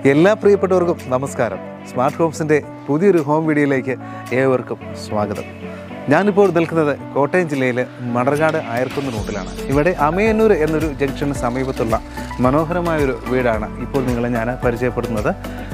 എല്ലാ പ്രിയപ്പെട്ടവർക്കും നമസ്കാരം സ്മാർട്ട് ഹോംസിൻ്റെ പുതിയൊരു ഹോം വീഡിയോയിലേക്ക് ഏവർക്കും സ്വാഗതം ഞാനിപ്പോൾ നിൽക്കുന്നത് കോട്ടയം ജില്ലയിലെ മണർകാട് അയർക്കുന്ന് റൂട്ടിലാണ് ഇവിടെ അമയന്നൂർ എന്നൊരു ജംഗ്ഷന് സമീപത്തുള്ള മനോഹരമായൊരു വീടാണ് ഇപ്പോൾ നിങ്ങളെ ഞാൻ പരിചയപ്പെടുത്തുന്നത്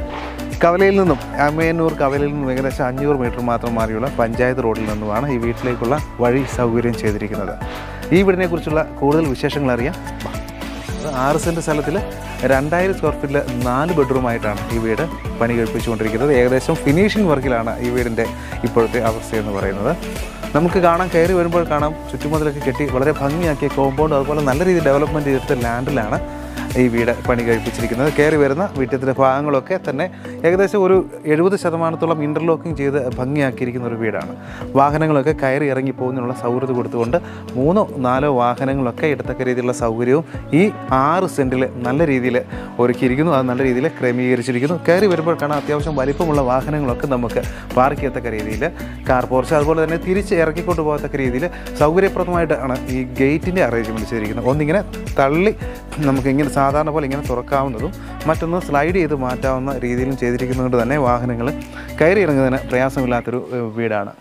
കവലയിൽ നിന്നും അമയന്നൂർ കവലയിൽ നിന്നും ഏകദേശം അഞ്ഞൂറ് മീറ്റർ മാത്രം മാറിയുള്ള പഞ്ചായത്ത് റോഡിൽ നിന്നുമാണ് ഈ വീട്ടിലേക്കുള്ള വഴി സൗകര്യം ചെയ്തിരിക്കുന്നത് ഈ വീടിനെക്കുറിച്ചുള്ള കൂടുതൽ വിശേഷങ്ങൾ അറിയാം വാ. ആറ് സെൻറ്റ് സ്ഥലത്തിൽ രണ്ടായിരം സ്ക്വയർ ഫീറ്റിൽ നാല് ബെഡ്റൂമായിട്ടാണ് ഈ വീട് പണി കഴിപ്പിച്ചുകൊണ്ടിരിക്കുന്നത് ഏകദേശം ഫിനിഷിംഗ് വർക്കിലാണ് ഈ വീടിൻ്റെ ഇപ്പോഴത്തെ അവസ്ഥ എന്ന് പറയുന്നത് നമുക്ക് കാണാൻ കയറി വരുമ്പോൾ കാണാം ചുറ്റുമതിലൊക്കെ കെട്ടി വളരെ ഭംഗിയാക്കിയ കോമ്പൗണ്ട് അതുപോലെ നല്ല രീതിയിൽ ഡെവലപ്മെൻറ്റ് ചെയ്തെടുത്ത ലാൻഡിലാണ് ഈ വീട് പണി കഴിപ്പിച്ചിരിക്കുന്നത് കയറി വരുന്ന വീട്ടിലെ ഭാഗങ്ങളൊക്കെ തന്നെ ഏകദേശം ഒരു എഴുപത് ശതമാനത്തോളം ഇൻ്റർലോക്കിംഗ് ചെയ്ത് ഭംഗിയാക്കിയിരിക്കുന്ന ഒരു വീടാണ് വാഹനങ്ങളൊക്കെ കയറി ഇറങ്ങി പോകുന്നതിനുള്ള സൗകര്യം കൊടുത്തുകൊണ്ട് മൂന്നോ നാലോ വാഹനങ്ങളൊക്കെ ഇടത്തക്ക രീതിയിലുള്ള സൗകര്യവും ഈ ആറ് സെൻറ്റിൽ നല്ല രീതിയിൽ ഒരുക്കിയിരിക്കുന്നു അത് നല്ല രീതിയിൽ ക്രമീകരിച്ചിരിക്കുന്നു കയറി വരുമ്പോൾ കാണാൻ അത്യാവശ്യം വലിപ്പമുള്ള വാഹനങ്ങളൊക്കെ നമുക്ക് പാർക്ക് ചെയ്യത്തക്ക രീതിയിൽ കാർ പോർച്ച് അതുപോലെ തന്നെ തിരിച്ച് ഇറക്കിക്കൊണ്ട് പോകത്തക്ക രീതിയിൽ സൗകര്യപ്രദമായിട്ടാണ് ഈ ഗേറ്റിൻ്റെ അറേഞ്ച്മെൻറ്റ് ചെയ്തിരിക്കുന്നത് ഒന്നിങ്ങനെ തള്ളി നമുക്കിങ്ങനെ സാധാരണ പോലെ ഇങ്ങനെ തുറക്കാവുന്നതും മറ്റൊന്ന് സ്ലൈഡ് ചെയ്ത് മാറ്റാവുന്ന രീതിയിലും ചെയ്തിരിക്കുന്നതുകൊണ്ട് തന്നെ വാഹനങ്ങൾ കയറി ഇറങ്ങുന്നതിന് പ്രയാസമില്ലാത്തൊരു ഏഹ്, വീടാണ്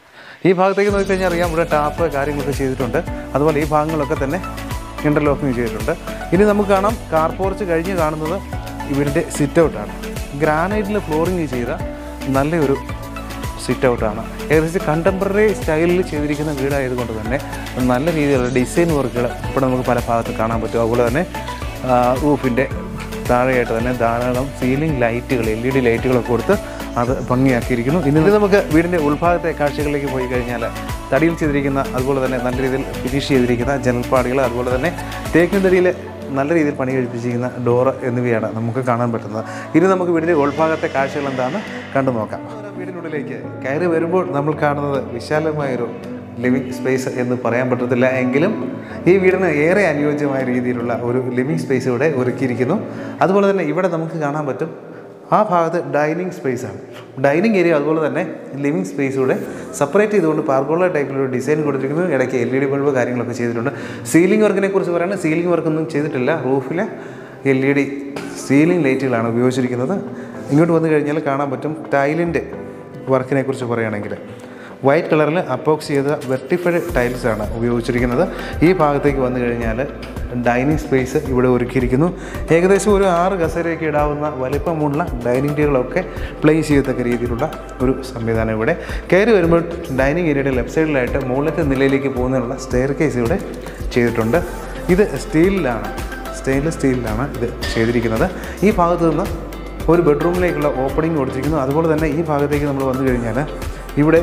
ഈ ഭാഗത്തേക്ക് നോക്കിക്കഴിഞ്ഞാൽ അറിയാം ഇവിടെ ടാപ്പ് കാര്യങ്ങളൊക്കെ ചെയ്തിട്ടുണ്ട് അതുപോലെ ഈ ഭാഗങ്ങളൊക്കെ തന്നെ ഇൻ്റർലോക്കിങ് ചെയ്തിട്ടുണ്ട് ഇനി നമുക്ക് കാണാം കാർ പോർച്ച് കഴിഞ്ഞ് കാണുന്നത് ഇവരുടെ സിറ്റ് ഔട്ടാണ് ഗ്രാനൈറ്റിൽ ഫ്ലോറിങ് ചെയ്ത നല്ലൊരു സിറ്റ് ഔട്ടാണ് ഏകദേശം കണ്ടംപററി സ്റ്റൈലിൽ ചെയ്തിരിക്കുന്ന വീടായതുകൊണ്ട് തന്നെ നല്ല രീതിയിലുള്ള ഡിസൈൻ വർക്കുകൾ ഇപ്പോൾ നമുക്ക് പല ഭാഗത്ത് കാണാൻ പറ്റും അതുപോലെ തന്നെ റൂഫിൻ്റെ താഴെയായിട്ട് തന്നെ ധാരാളം സീലിംഗ് ലൈറ്റുകൾ എൽ ഇ ഡി ലൈറ്റുകളൊക്കെ കൊടുത്ത് അത് ഭംഗിയാക്കിയിരിക്കുന്നു ഇനി ഇത് നമുക്ക് വീടിൻ്റെ ഉൾഭാഗത്തെ കാഴ്ചകളിലേക്ക് പോയി കഴിഞ്ഞാൽ തടിയിൽ ചെയ്തിരിക്കുന്ന അതുപോലെ തന്നെ നല്ല രീതിയിൽ ഫിനിഷ് ചെയ്തിരിക്കുന്ന ജനൽപ്പാടികൾ അതുപോലെ തന്നെ തേക്കിൻ തടിയിൽ നല്ല രീതിയിൽ പണി കഴിപ്പിച്ചിരിക്കുന്ന ഡോറ് എന്നിവയാണ് നമുക്ക് കാണാൻ പറ്റുന്നത് ഇനി നമുക്ക് വീടിൻ്റെ ഉൾഭാഗത്തെ കാഴ്ചകൾ എന്താണെന്ന് കണ്ടു നോക്കാം വീടിനുള്ളിലേക്ക് കയറി വരുമ്പോൾ നമ്മൾ കാണുന്നത് വിശാലമായൊരു ലിവിങ് സ്പേസ് എന്ന് പറയാൻ പറ്റത്തില്ല എങ്കിലും ഈ വീടിന് ഏറെ അനുയോജ്യമായ രീതിയിലുള്ള ഒരു ലിവിങ് സ്പേസ് ഇവിടെ ഒരുക്കിയിരിക്കുന്നു അതുപോലെ തന്നെ ഇവിടെ നമുക്ക് കാണാൻ പറ്റും ആ ഭാഗത്ത് ഡൈനിങ് സ്പേസ് ആണ് ഡൈനിങ് ഏരിയ അതുപോലെ തന്നെ ലിവിങ് സ്പേസ് ഇവിടെ സെപ്പറേറ്റ് ചെയ്തുകൊണ്ട് പാർക്കോള ടൈപ്പിലൊരു ഡിസൈൻ കൊടുത്തിരിക്കുന്നു ഇടയ്ക്ക് എൽ ഇ ഡി ബൾബ് കാര്യങ്ങളൊക്കെ ചെയ്തിട്ടുണ്ട് സീലിംഗ് വർക്കിനെ കുറിച്ച് പറയുന്നത് സീലിംഗ് വർക്കൊന്നും ചെയ്തിട്ടില്ല റൂഫിലെ എൽ ഇ ഡി സീലിംഗ് ലൈറ്റുകളാണ് ഉപയോഗിച്ചിരിക്കുന്നത് ഇങ്ങോട്ട് വന്നു കഴിഞ്ഞാൽ കാണാൻ പറ്റും ടൈലിൻ്റെ വർക്കിനെ കുറിച്ച് പറയുകയാണെങ്കിൽ വൈറ്റ് കളറിൽ അപ്പോക്സ് ചെയ്ത വെർട്ടിഫൈഡ് ടൈൽസ് ആണ് ഉപയോഗിച്ചിരിക്കുന്നത് ഈ ഭാഗത്തേക്ക് വന്നു കഴിഞ്ഞാൽ ഡൈനിങ് സ്പേസ് ഇവിടെ ഒരുക്കിയിരിക്കുന്നു ഏകദേശം ഒരു ആറ് കസേരയൊക്കെ ഇടാവുന്ന വലിപ്പമുള്ള ഡൈനിങ് ടേബിളൊക്കെ പ്ലേസ് ചെയ്യത്തക്ക രീതിയിലുള്ള ഒരു സംവിധാനം ഇവിടെ കയറി വരുമ്പോൾ ഡൈനിങ് ഏരിയയുടെ ലെഫ്റ്റ് സൈഡിലായിട്ട് മുകളിലത്തെ നിലയിലേക്ക് പോകുന്നതിനുള്ള സ്റ്റെയർ കേസ് ഇവിടെ ചെയ്തിട്ടുണ്ട് ഇത് സ്റ്റീലിലാണ് സ്റ്റെയിൻലെസ് സ്റ്റീലിലാണ് ഇത് ചെയ്തിരിക്കുന്നത് ഈ ഭാഗത്ത് നിന്ന് ഒരു ബെഡ്റൂമിലേക്കുള്ള ഓപ്പണിംഗ് കൊടുത്തിരിക്കുന്നു അതുപോലെ തന്നെ ഈ ഭാഗത്തേക്ക് നമ്മൾ വന്നു കഴിഞ്ഞാൽ ഇവിടെ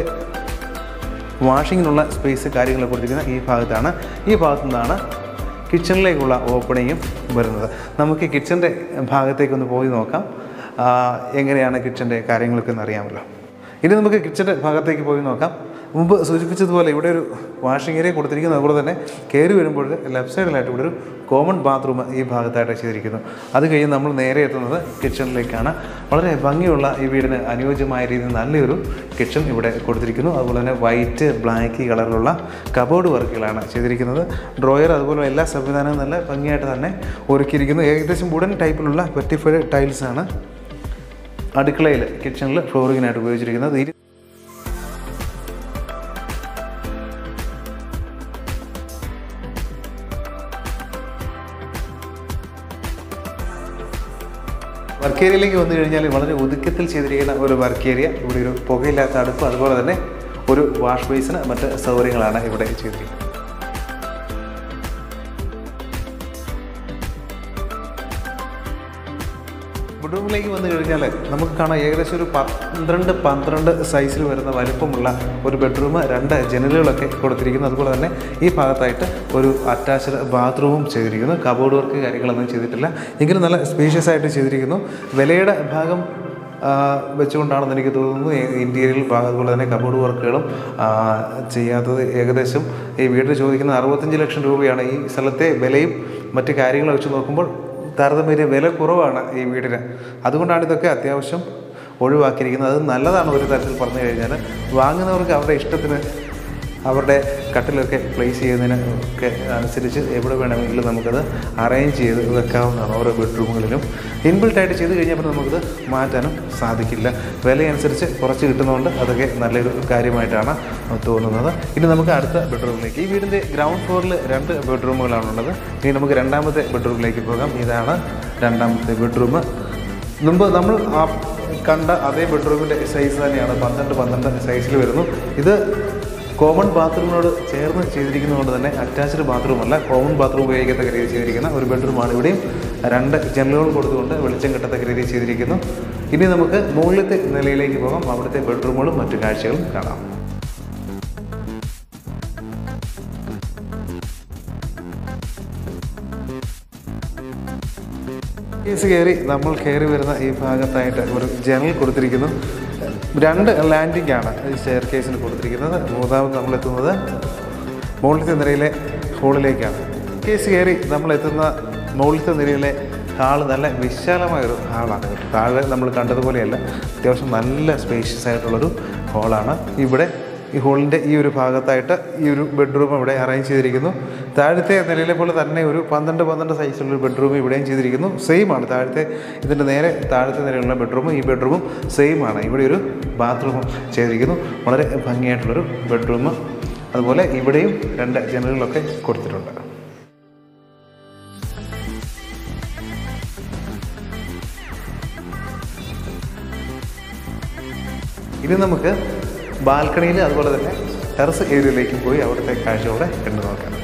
വാഷിങ്ങിനുള്ള സ്പേസ് കാര്യങ്ങളൊക്കെ കൊടുത്തിരിക്കുന്ന ഈ ഭാഗത്താണ് ഈ ഭാഗത്തു നിന്നാണ് കിച്ചണിലേക്കുള്ള ഓപ്പണിങ്ങും വരുന്നത് നമുക്ക് കിച്ചൻ്റെ ഭാഗത്തേക്കൊന്ന് പോയി നോക്കാം ആ, എങ്ങനെയാണ് കിച്ചൻ്റെ കാര്യങ്ങളൊക്കെ ഒന്ന് അറിയാമല്ലോ ഇനി നമുക്ക് കിച്ചൻ്റെ ഭാഗത്തേക്ക് പോയി നോക്കാം മുമ്പ് സൂചിപ്പിച്ചതുപോലെ ഇവിടെ ഒരു വാഷിംഗ് ഏരിയ കൊടുത്തിരിക്കുന്നു അതുപോലെ തന്നെ കയറി വരുമ്പോൾ ലെഫ്റ്റ് സൈഡിലായിട്ട് ഇവിടെ ഒരു കോമൺ ബാത്റൂം ഈ ഭാഗത്തായിട്ട് ചെയ്തിരിക്കുന്നു അത് കഴിഞ്ഞ് നമ്മൾ നേരെ എത്തുന്നത് കിച്ചണിലേക്കാണ് വളരെ ഭംഗിയുള്ള ഈ വീടിന് അനുയോജ്യമായ രീതിയിൽ നല്ലൊരു കിച്ചൺ ഇവിടെ കൊടുത്തിരിക്കുന്നു അതുപോലെ തന്നെ വൈറ്റ് ബ്ലാക്ക് കളറിലുള്ള കബോർഡ് വർക്കുകളാണ് ചെയ്തിരിക്കുന്നത് ഡ്രോയർ അതുപോലെ എല്ലാ സംവിധാനവും നല്ല ഭംഗിയായിട്ട് തന്നെ ഒരുക്കിയിരിക്കുന്നു ഏകദേശം വുഡൻ ടൈപ്പിലുള്ള വെർട്ടിഫൈഡ് ടൈൽസാണ് അടുക്കളയിൽ കിച്ചണിൽ ഫ്ലോറിങ്ങിനായിട്ട് ഉപയോഗിച്ചിരിക്കുന്നത് ഇരു- വർക്ക് ഏരിയയിലേക്ക് വന്നു കഴിഞ്ഞാൽ വളരെ ഒതുക്കത്തിൽ ചെയ്തിരിക്കുന്ന ഒരു വർക്ക് ഏരിയ ഇവിടെ ഒരു പുകയില്ലാത്ത അടുപ്പ് അതുപോലെ തന്നെ ഒരു വാഷ് ബേസിന് മറ്റ് സൗകര്യങ്ങളാണ് ഇവിടെ ചെയ്തിരിക്കുന്നത് ബെഡ്റൂമിലേക്ക് വന്നു കഴിഞ്ഞാൽ നമുക്ക് കാണാം ഏകദേശം ഒരു പന്ത്രണ്ട് പന്ത്രണ്ട് സൈസിൽ വരുന്ന വലിപ്പമുള്ള ഒരു ബെഡ്റൂം രണ്ട് ജനലുകളൊക്കെ കൊടുത്തിരിക്കുന്നു അതുപോലെ തന്നെ ഈ ഭാഗത്തായിട്ട് ഒരു അറ്റാച്ച്ഡ് ബാത്റൂമും ചെയ്തിരിക്കുന്നു കബോർഡ് വർക്ക് കാര്യങ്ങളൊന്നും ചെയ്തിട്ടില്ല എങ്കിലും നല്ല സ്പേഷ്യസ് ആയിട്ട് ചെയ്തിരിക്കുന്നു വിലയുടെ ഭാഗം ആ, വെച്ചുകൊണ്ടാണെന്ന് എനിക്ക് തോന്നുന്നു ഇൻറ്റീരിയൽ ഭാഗം അതുപോലെ തന്നെ കബോർഡ് വർക്കുകളും ആ, ചെയ്യാത്തത് ഏകദേശം ഈ വീട്ടിൽ ചോദിക്കുന്ന അറുപത്തഞ്ച് ലക്ഷം രൂപയാണ് ഈ സ്ഥലത്തെ വിലയും മറ്റ് കാര്യങ്ങളും വെച്ച് നോക്കുമ്പോൾ താരതമ്യേന വില കുറവാണ് ഈ വീടിന് അതുകൊണ്ടാണ് ഇതൊക്കെ അത്യാവശ്യം ഒഴിവാക്കിയിരിക്കുന്നത് അത് നല്ലതാണ് ഒരു തരത്തിൽ പറഞ്ഞു കഴിഞ്ഞാൽ വാങ്ങുന്നവർക്ക് അവരുടെ ഇഷ്ടത്തിന് അവരുടെ കട്ടിലൊക്കെ പ്ലേസ് ചെയ്യുന്നതിന് ഒക്കെ അനുസരിച്ച് എവിടെ വേണമെങ്കിലും നമുക്കത് അറേഞ്ച് ചെയ്ത് വെക്കാവുന്നതാണ് ഓരോ ബെഡ്റൂമുകളിലും ഇൻബിൽട്ടായിട്ട് ചെയ്ത് കഴിഞ്ഞപ്പോൾ നമുക്കത് മാറ്റാനും സാധിക്കില്ല വിലയനുസരിച്ച് കുറച്ച് കിട്ടുന്നതുകൊണ്ട് അതൊക്കെ നല്ലൊരു കാര്യമായിട്ടാണ് തോന്നുന്നത് ഇനി നമുക്ക് അടുത്ത ബെഡ്റൂമിലേക്ക് ഈ വീടിൻ്റെ ഗ്രൗണ്ട് ഫ്ലോറിൽ രണ്ട് ബെഡ്റൂമുകളാണുള്ളത് ഇനി നമുക്ക് രണ്ടാമത്തെ ബെഡ്റൂമിലേക്ക് പോകാം ഇതാണ് രണ്ടാമത്തെ ബെഡ്റൂം മുമ്പ് നമ്മൾ ആ കണ്ട അതേ ബെഡ്റൂമിൻ്റെ സൈസ് തന്നെയാണ് പന്ത്രണ്ട് പന്ത്രണ്ട് സൈസിൽ വരുന്നു ഇത് കോമൺ ബാത്റൂമിനോട് ചേർന്ന് ചെയ്തിരിക്കുന്നതുകൊണ്ട് തന്നെ അറ്റാച്ച്ഡ് ബാത്റൂം അല്ല കോമൺ ബാത്റൂം ഉപയോഗിക്കത്തക്ക രീതിയിൽ ചെയ്തിരിക്കുന്ന ഒരു ബെഡ്റൂമാണ് ഇവിടെയും രണ്ട് ജനലുകൾ കൊടുത്തുകൊണ്ട് വെളിച്ചം കിട്ടത്തക്ക രീതിയിൽ ചെയ്തിരിക്കുന്നു ഇനി നമുക്ക് മുകളിലത്തെ നിലയിലേക്ക് പോകാം അവിടുത്തെ ബെഡ്റൂമുകളും മറ്റു കാഴ്ചകളും കാണാം കേസ് കയറി നമ്മൾ കയറി വരുന്ന ഈ ഭാഗത്തായിട്ട് ഒരു ജനൽ കൊടുത്തിരിക്കുന്നു രണ്ട് ലാൻഡിംഗ് ആണ് ഈ സ്റ്റെയർ കേസിന് കൊടുത്തിരിക്കുന്നത് മൂന്നാമത് നമ്മൾ എത്തുന്നത് മുകളിലത്തെ നിരയിലെ ഹോളിലേക്കാണ് കേസ് കയറി നമ്മൾ എത്തുന്ന മുകളിലത്തെ നിരയിലെ ഹാള് നല്ല വിശാലമായൊരു ഹാളാണ് കേട്ടോ താഴെ നമ്മൾ കണ്ടതുപോലെയല്ല അത്യാവശ്യം നല്ല സ്പേഷ്യസ് ആയിട്ടുള്ളൊരു ഹോളാണ് ഇവിടെ ഈ ഹോളിൻ്റെ ഈ ഒരു ഭാഗത്തായിട്ട് ഈ ഒരു ബെഡ്റൂം ഇവിടെ അറേഞ്ച് ചെയ്തിരിക്കുന്നു താഴത്തെ നിലയിലെ പോലെ തന്നെ ഒരു പന്ത്രണ്ട് പന്ത്രണ്ട് സൈസുള്ള ഒരു ബെഡ്റൂം ഇവിടെയും ചെയ്തിരിക്കുന്നു സെയിം ആണ് താഴത്തെ ഇതിൻ്റെ നേരെ താഴത്തെ നിലയിലുള്ള ബെഡ്റൂമും ഈ ബെഡ്റൂമും സെയിം ആണ് ഇവിടെ ഒരു ബാത്റൂമും ചെയ്തിരിക്കുന്നു വളരെ ഭംഗിയായിട്ടുള്ളൊരു ബെഡ്റൂം അതുപോലെ ഇവിടെയും രണ്ട് ജനലുകളൊക്കെ കൊടുത്തിട്ടുണ്ട് ഇനി നമുക്ക് ബാൽക്കണിയിൽ അതുപോലെ തന്നെ ടെറസ് ഏരിയയിലേക്ക് പോയി അവിടുത്തെ കാഴ്ചയോടെ കണ്ടു നോക്കാം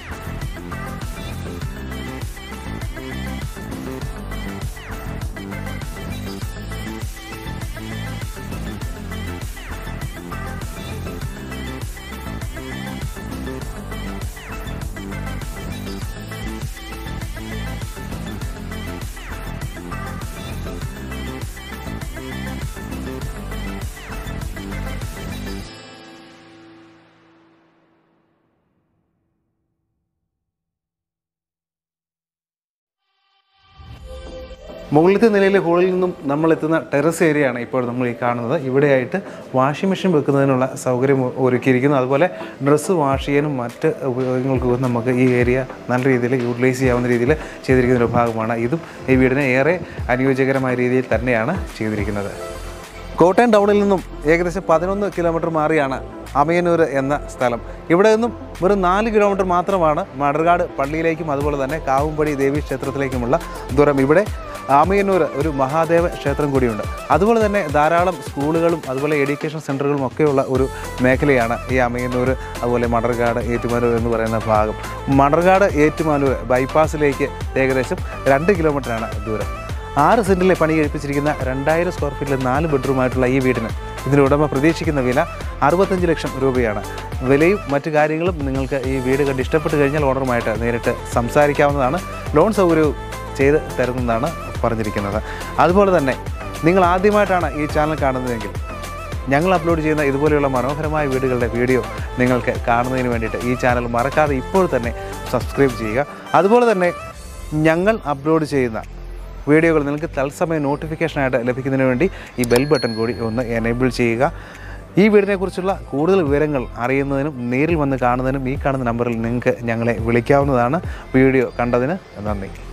മുകളിലത്തെ നിലയിലെ ഹോളിൽ നിന്നും നമ്മൾ എത്തുന്ന ടെറസ് ഏരിയയാണ് ഇപ്പോൾ നമ്മൾ ഈ കാണുന്നത് ഇവിടെയായിട്ട് വാഷിംഗ് മെഷീൻ വെക്കുന്നതിനുള്ള സൗകര്യം ഒ- ഒരുക്കിയിരിക്കുന്നു അതുപോലെ ഡ്രസ്സ് വാഷ് ചെയ്യാനും മറ്റ് ഉപയോഗങ്ങൾക്കും നമുക്ക് ഈ ഏരിയ നല്ല രീതിയിൽ യൂട്ടിലൈസ് ചെയ്യാവുന്ന രീതിയിൽ ചെയ്തിരിക്കുന്ന ഒരു ഭാഗമാണ് ഇതും ഈ വീടിന് ഏറെ അനുയോജ്യകരമായ രീതിയിൽ തന്നെയാണ് ചെയ്തിരിക്കുന്നത് കോട്ടയം ടൗണിൽ നിന്നും ഏകദേശം പതിനൊന്ന് കിലോമീറ്റർ മാറിയാണ് അമയന്നൂർ എന്ന സ്ഥലം ഇവിടെ നിന്നും വെറും നാല് കിലോമീറ്റർ മാത്രമാണ് മടർകാട് പള്ളിയിലേക്കും അതുപോലെ തന്നെ കാവുംപടി ദേവി ക്ഷേത്രത്തിലേക്കുമുള്ള ദൂരം ഇവിടെ ആമയന്നൂർ ഒരു മഹാദേവ ക്ഷേത്രം കൂടിയുണ്ട് അതുപോലെ തന്നെ ധാരാളം സ്കൂളുകളും അതുപോലെ എഡ്യൂക്കേഷൻ സെൻ്ററുകളും ഒക്കെയുള്ള ഒരു മേഖലയാണ് ഈ അമയന്നൂർ അതുപോലെ മടർകാട് ഏറ്റുമാനൂർ എന്ന് പറയുന്ന ഭാഗം മടർകാട് ഏറ്റുമാനൂർ ബൈപ്പാസിലേക്ക് ഏകദേശം രണ്ട് കിലോമീറ്ററാണ് ദൂരം ആറ് സെൻറ്റിൽ പണി കഴിപ്പിച്ചിരിക്കുന്ന രണ്ടായിരം സ്ക്വയർ ഫീറ്റിലെ നാല് ബെഡ്റൂമായിട്ടുള്ള ഈ വീടിന് ഇതിൻ്റെ ഉടമ പ്രതീക്ഷിക്കുന്ന വില അറുപത്തഞ്ച് ലക്ഷം രൂപയാണ് വിലയും മറ്റു കാര്യങ്ങളും നിങ്ങൾക്ക് ഈ വീട് കണ്ട് ഇഷ്ടപ്പെട്ട് കഴിഞ്ഞാൽ ഓണറുമായിട്ട് നേരിട്ട് സംസാരിക്കാവുന്നതാണ് ലോൺ സൗകര്യവും ചെയ്ത് തരുന്നതാണ് പറഞ്ഞിരിക്കുന്നത് അതുപോലെ തന്നെ നിങ്ങൾ ആദ്യമായിട്ടാണ് ഈ ചാനൽ കാണുന്നതെങ്കിൽ ഞങ്ങൾ അപ്ലോഡ് ചെയ്യുന്ന ഇതുപോലെയുള്ള മനോഹരമായ വീടുകളുടെ വീഡിയോ നിങ്ങൾക്ക് കാണുന്നതിന് വേണ്ടിയിട്ട് ഈ ചാനൽ മറക്കാതെ ഇപ്പോൾ തന്നെ സബ്സ്ക്രൈബ് ചെയ്യുക അതുപോലെ തന്നെ ഞങ്ങൾ അപ്ലോഡ് ചെയ്യുന്ന വീഡിയോകൾ നിങ്ങൾക്ക് തത്സമയം നോട്ടിഫിക്കേഷനായിട്ട് ലഭിക്കുന്നതിന് വേണ്ടി ഈ ബെൽ ബട്ടൺ കൂടി ഒന്ന് എനേബിൾ ചെയ്യുക ഈ വീടിനെക്കുറിച്ചുള്ള കൂടുതൽ വിവരങ്ങൾ അറിയുന്നതിനും നേരിൽ വന്ന് കാണുന്നതിനും ഈ കാണുന്ന നമ്പറിൽ നിങ്ങൾക്ക് ഞങ്ങളെ വിളിക്കാവുന്നതാണ് വീഡിയോ കണ്ടതിന് നന്ദി